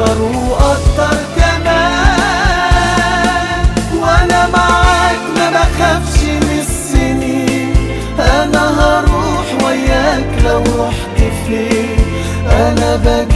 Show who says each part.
Speaker 1: اكتر واكتر كمان وانا معاك ما بخافش من السنين انا هروح وياك لو رحت فين انا بجي